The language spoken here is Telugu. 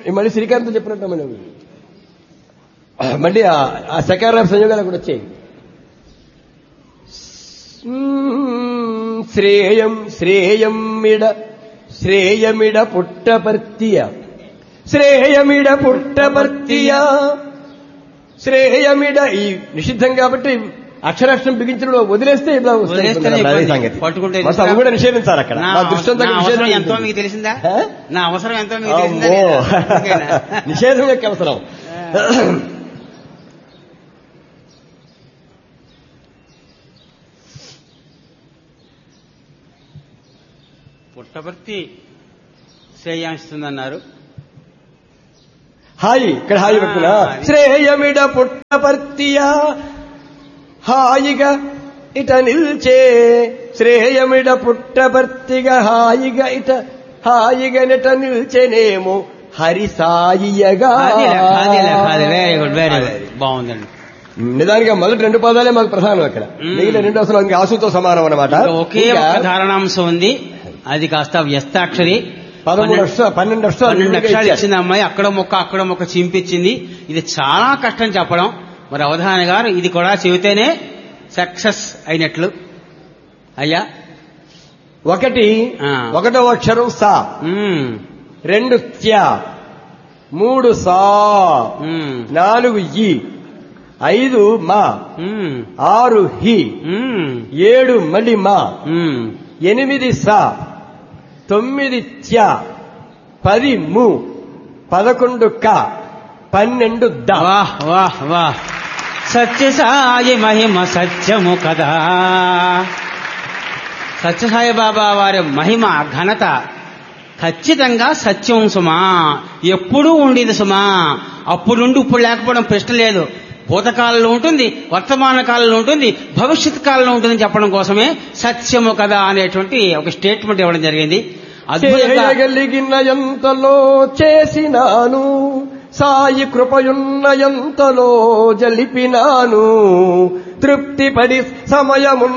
ఈ మళ్ళీ శ్రీకాంత్ చెప్పినట్టు మనం మళ్ళీ ఆ- ఆ సెకండ్ హాఫ్ సంయోగాలు కూడా వచ్చాయి శ్రేయం శ్రేయమిడ శ్రేయమిడ పుట్టపర్తియ శ్రేయమిడ పుట్టపర్తియ శ్రేయమిడ ఈ నిషిద్ధం కాబట్టి అక్షరాక్షరం బిగించడం వదిలేస్తే ఇలా వస్తాయి వదిలేస్తేనే అదే ఇబ్బంది. సంగతి. పట్టుకుంటే మొత్తం అవి కూడా నిషేధించాలి అక్కడ నా నా దృష్టి అంతా నా నిషేధం అవసరం ఎంతో ఉంటుంది. మీకు తెలిసిందా హ? నా అవసరం ఎంతో మీకు తెలిసిందా అమ్మో. లేదా? ఓకేనా? నిషేధం యొక్క అవసరం పుట్టపర్తి శ్రేయాంస్తుందన్నారు హాయి ఇక్కడ హాయి పెట్టుకున్నా ఆ, అది. శ్రేయమిడ పుట్టపర్తియా హాయిగా ఇట నిల్చే శ్రేయమిడ పుట్టపర్తిగా హాయిగా ఇట హాయిగా నిట నిల్చెనేమో హరి సాయియగా వెరీ గుడ్ వెరీ గుడ్ బాగుందండి నిజానికి మొదటి రెండు పదాలే మాకు ప్రధానం అక్కడ మ్మ్. మిగిలిన రెండు అసలు ఇంకా ఆసుతో సమానం అనమాట ఇంకా ఒకే ఒక్క ధారణాంశం ఉంది అది కాస్త వ్యస్తాక్షరి పదమూడు అక్షరాలు పన్నెండు అక్షరాలు పన్నెండు విడిగా అక్షరాలు ఇచ్చారు. ఇచ్చింది అమ్మాయి అక్కడ మొక్క అక్కడ మొక్క చింపించింది ఇది చాలా కష్టం చెప్పడం మరి అవధాన గారు ఇది కూడా చెబితేనే సక్సెస్ అయినట్లు అయ్యా ఒకటి ఆ. ఒకటో అక్షరం సా మ్మ్. రెండు త్యా మూడు సా మ్మ్. నాలుగు ఈ ఐదు మా మ్మ్. ఆరు హి మ్మ్. ఏడు మళ్ళీ మా మ్మ్. ఎనిమిది సా తొమ్మిది త్యా పది ము పదకొండు క పన్నెండు ద వాహ్ వాహ్ వాహ్ సత్యసాయి మహిమ సత్యము కదా సత్యసాయి బాబా వారి మహిమ ఘనత ఖచ్చితంగా సత్యం సుమా ఎప్పుడూ ఉండేది సుమా అప్పుడుండి ఇప్పుడు లేకపోవడం ప్రశ్న లేదు భూతకాలంలో ఉంటుంది వర్తమాన కాలంలో ఉంటుంది భవిష్యత్ కాలంలో ఉంటుందని చెప్పడం కోసమే సత్యము కదా అనేటువంటి ఒక స్టేట్మెంట్ ఇవ్వడం జరిగింది అద్భుతంగా చేయగలిగిన ఎంతలో చేసినాను సాయి కృపయున్న ఎంతలో జలిపినాను తృప్తి పడి సమయమున్న